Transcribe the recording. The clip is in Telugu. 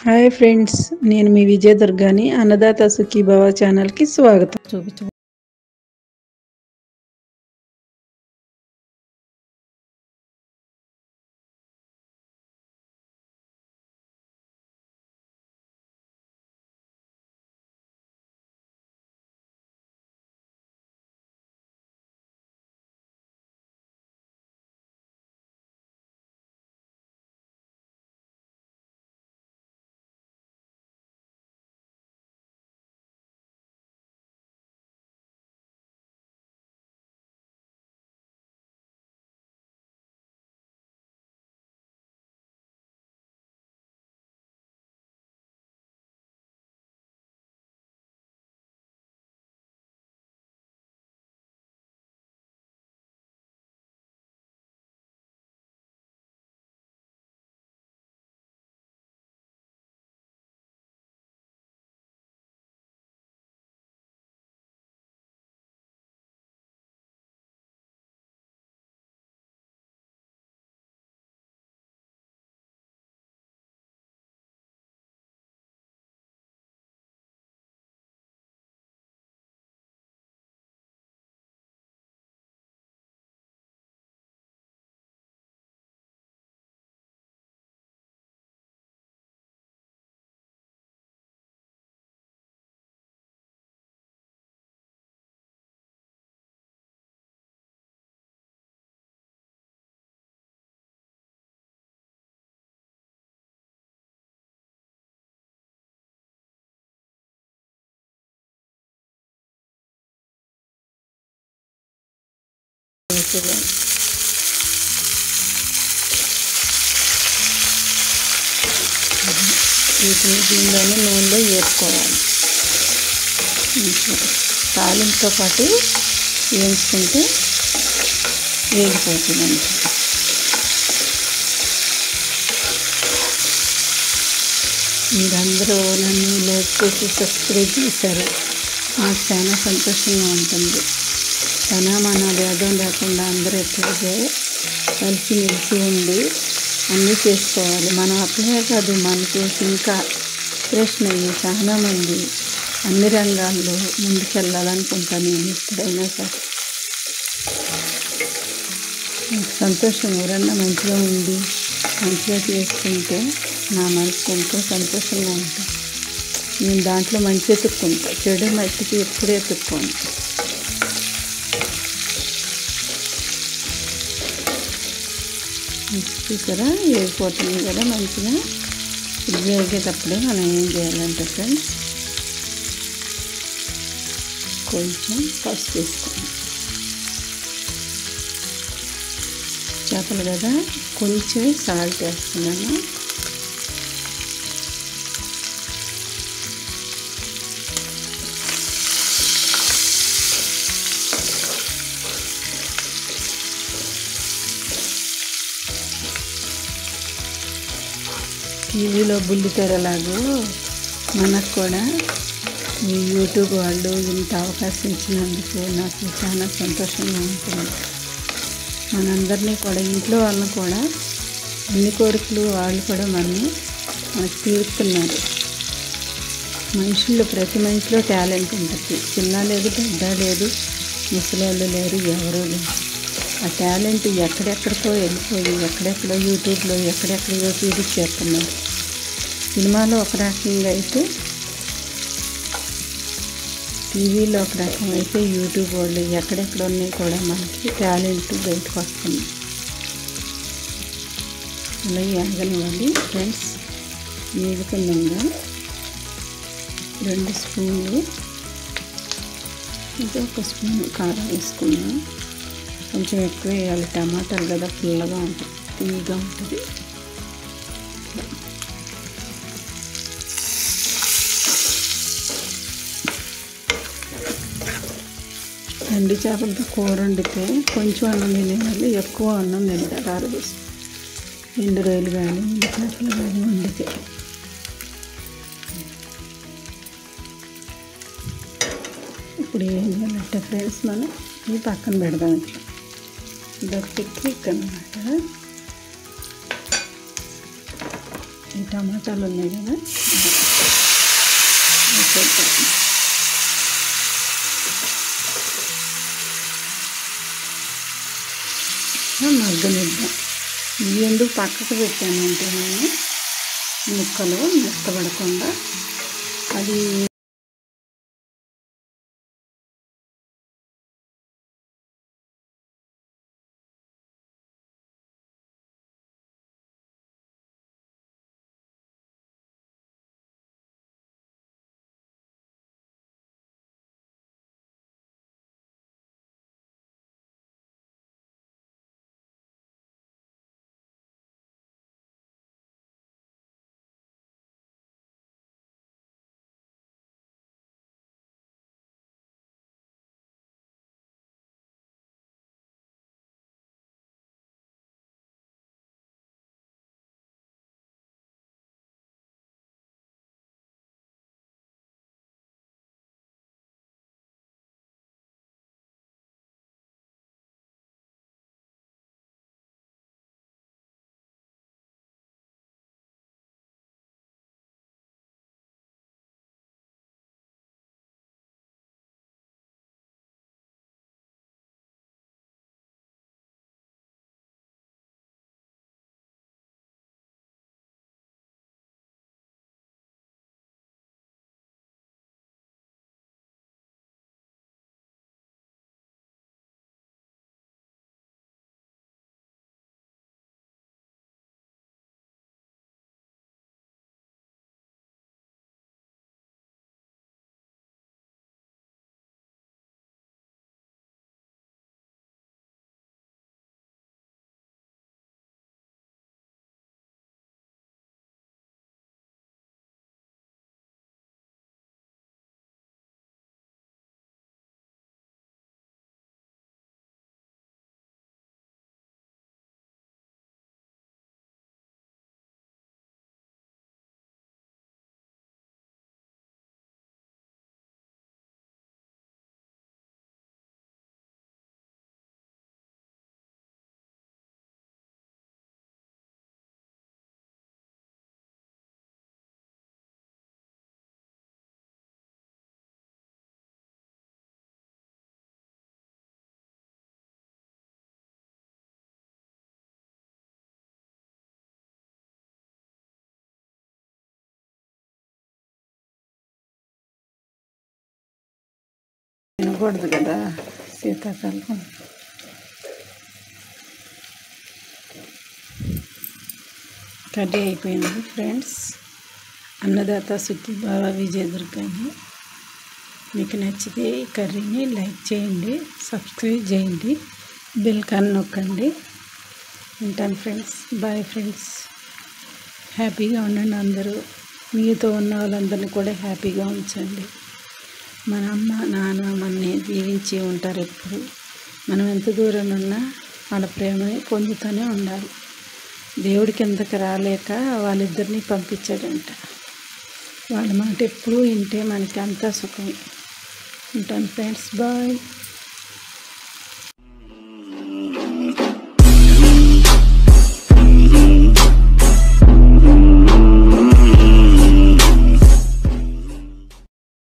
హాయ్ ఫ్రెండ్స్ నేను మీ విజయ దుర్గాని అన్నదాత సుఖీభవ ఛానల్కి స్వాగతం చూపించు వీటిని దీనిలోనే నూనెలో వేసుకోవాలి తాలింపుతో పాటు వేయించుకుంటే వేగిపోతుందండి మీరందరూ నన్ను లైక్ చేసి సబ్స్క్రైబ్ చేశారు నాకు చాలా సంతోషంగా ఉంటుంది తన మన భేదం లేకుండా అందరూ ఎట్లాగే కలిసి మెలిసి ఉండి అన్నీ చేసుకోవాలి మనం అట్లే కాదు మనకి ఇంకా ప్రశ్న అయ్యి చాలామంది అన్ని రంగాల్లో ముందుకెళ్ళాలనుకుంటాను నేను ఎప్పుడైనా సరే నాకు సంతోషం ఎవరన్నా మంచిగా ఉండి మంచిగా చేసుకుంటే నా మనసుకు ఎంతో సంతోషంగా ఉంటుంది నేను దాంట్లో మంచి ఎత్తుక్కుంటా చెడు మట్టికి ఎప్పుడు ఎత్తుక్కోను చూసారా వేగిపోతుంది కదా మంచిగా ఇది వేగేటప్పుడే మనం ఏం చేయాలంటే ఫ్రెండ్స్ కొంచెం పసుపు వేసుకోండి చేపలు కదా కొంచెం సాల్ట్ వేస్తున్నాను టీవీలో బుల్లితెరలాగో మనకు కూడా ఈ యూట్యూబ్ వాళ్ళు ఇంత అవకాశం ఇచ్చినందుకు నాకు చాలా సంతోషంగా ఉంటుంది మనందరినీ కూడా ఇంట్లో వాళ్ళని కూడా అన్ని కోరికలు వాళ్ళు కూడా మనని మనకు తీరుతున్నారు మనుషుల్లో ప్రతి మనిషిలో టాలెంట్ ఉంటుంది చిన్న లేదు పెద్ద లేదు ముసలోళ్ళు లేరు ఎవరూ లేరు ఆ టాలెంట్ ఎక్కడెక్కడికో వెళ్ళిపోయి ఎక్కడెక్కడో యూట్యూబ్లో ఎక్కడెక్కడో చూపించేస్తున్నారు సినిమాలో ఒక రకంగా అయితే టీవీలో ఒక రకం అయితే యూట్యూబ్ వాళ్ళు ఎక్కడెక్కడ ఉన్నాయి కూడా మనకి టాలెంట్ బయటకు వస్తుంది అలా వేగనివ్వాలి ఫ్రెండ్స్ వేగుతుండగా రెండు స్పూన్లు ఇంకా ఒక స్పూన్ కారం వేసుకున్నాం కొంచెం ఎక్కువ వేయాలి టమాటాలు కదా పుల్లగా ఉంటుంది తీయగా ఉంటుంది ఎండు చేపలతో కూర వండితే కొంచెం అన్నం తినేవాళ్ళు ఎక్కువ అన్నం తింటారు ఆరోగ్యం ఎండు రొయ్యలు కానీ ఎండు చేపలు కానీ వండితే ఇప్పుడు ఏం చేయాలంటే ఫ్రెండ్స్ మనం ఈ పక్కన పెడదాం ఇట్లా ఇదొక టెక్నిక్ అనమాట ఈ టమాటాలు ఉన్నాయి కదా వేసేద్దాం. మగ్గనిద్దాం ఇవి ఎందుకు పక్కకు పెట్టానంటే నేను ముక్కలు మెత్తపడకుండా అది తినకూడదు కదా శీతాకాలం కర్రీ అయిపోయింది ఫ్రెండ్స్ అన్నదాత సుఖీభావ విజయదుర్గాని మీకు నచ్చితే ఈ కర్రీని లైక్ చేయండి సబ్స్క్రైబ్ చేయండి బెల్ కాన్ నొక్కండి ఉంటాను ఫ్రెండ్స్ బాయ్ ఫ్రెండ్స్ హ్యాపీగా ఉండండి అందరూ మీతో ఉన్న వాళ్ళందరినీ కూడా హ్యాపీగా ఉంచండి మన అమ్మ నాన్న మనని దీవించి ఉంటారు ఎప్పుడు మనం ఎంత దూరం ఉన్నా వాళ్ళ ప్రేమని పొందుతూనే ఉండాలి దేవుడి కిందకి రాలేక వాళ్ళిద్దరిని పంపించాడంట వాళ్ళ మాట ఎప్పుడూ వింటే మనకి అంతా సుఖం ఉంటాను ఫ్రెండ్స్ బాయ్